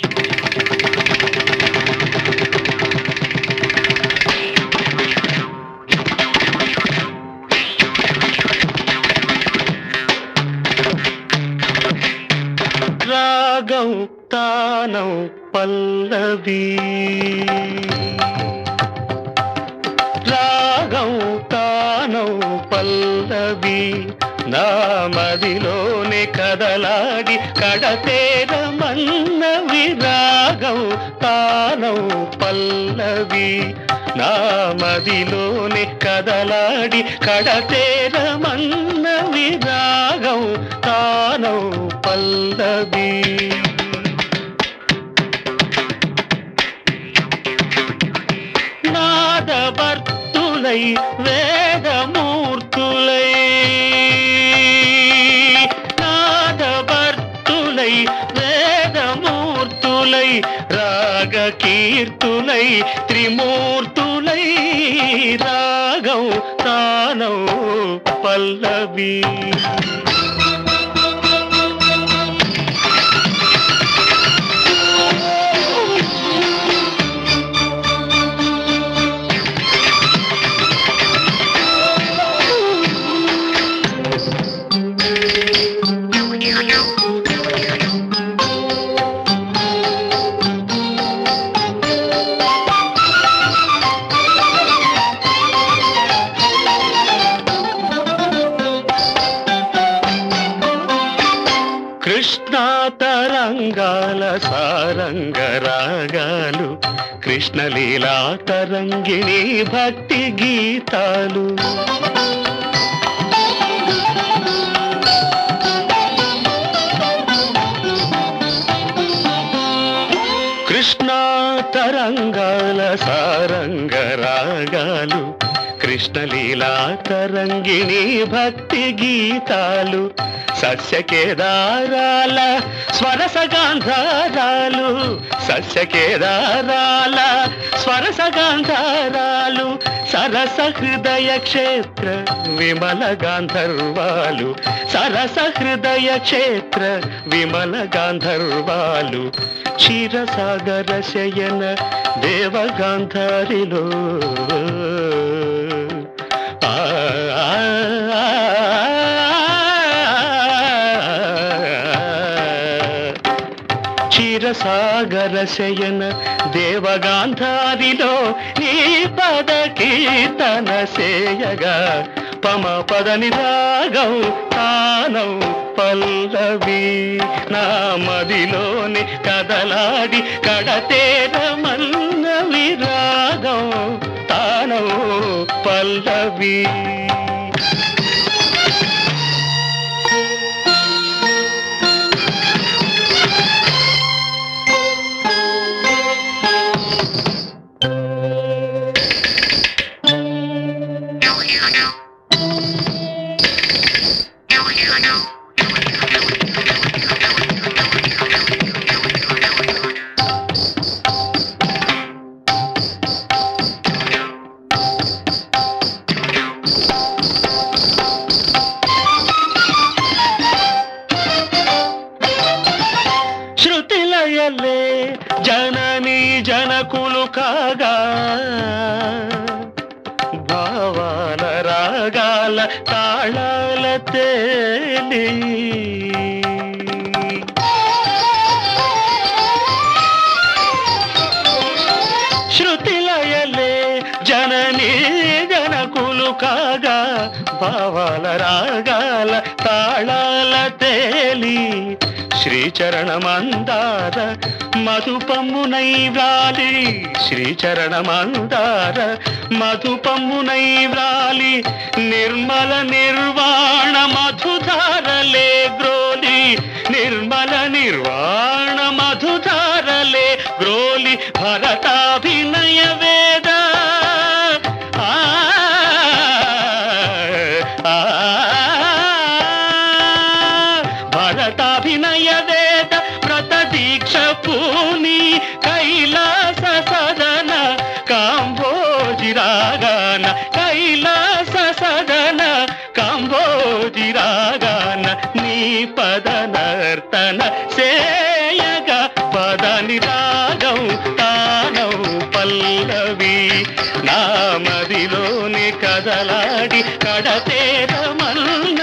రాగం తానం పల్లవి రాగం తానం పల్లవి నా మదిలోనే కదలాడి కడతేర మన్నవి రాగం తానం పల్లవి నా మదిలోనే కదలాడి కడతేర మన్నవి రాగం తానం పల్లవి నాదభర్తులై వేదమూర్తులై నాదభర్తులై వేదమూర్తులై రాగ కీర్తులై త్రిమూర్తులై రాగం తానం పల్లవి కృష్ణా తరంగాల సారంగ రాగాలు కృష్ణలీలా తరంగిణి భక్తి గీతాలు కృష్ణా తరంగాల సారంగ రాగాలు కృష్ణలీలా తరంగిణి భక్తి గీతాలు సస్యకేదారాల స్వరసగాంధారాలు సస్యకేదారాల స్వరసగాంధారాలు సరస హృదయ క్షేత్ర విమల గాంధర్వాలు సరస హృదయ క్షేత్ర విమల గాంధర్వాలు క్షీరసాగర శయన దేవగాంధారిలో ఆ, ఆ, క్షీరసాగర శయన దేవగాంధారిలో నీ పద కీర్తన సేయగా పమ పదని రాగం తానం పల్లవి నా మదిలోని కదలాడి కడతేర మన్నవి రాగం తానం పల్లవి శృతిలయలే జనని జనకులు కాగా భావాల రాగాల తాళాల తేలి శృతిలయలే జనని జనకులు కాగా భావాల రాగాల తాళాల తేలి శ్రీచరణమందార మధుపమ్మునై వ్రాలి శ్రీచరణమందార మధుపమ్మునై వ్రాలి నిర్మల నిర్వాణ మధుధారలే గ్రోలి నిర్మల నిర్వాణ మధుధారలే గ్రోలి భరతాభినయ వేద ఆ, ఆ, భరతాభినయ వేద వ్రత దీక్ష పూని కైలాస సదన కాంబోజి రాగాన కైలాస సదన కాంబోజి రాగాన నీ పద నర్తన సేయగ పద దాని రాగం తానం పల్లవి నా మదిలోని కదలాడి కడతేరమన్న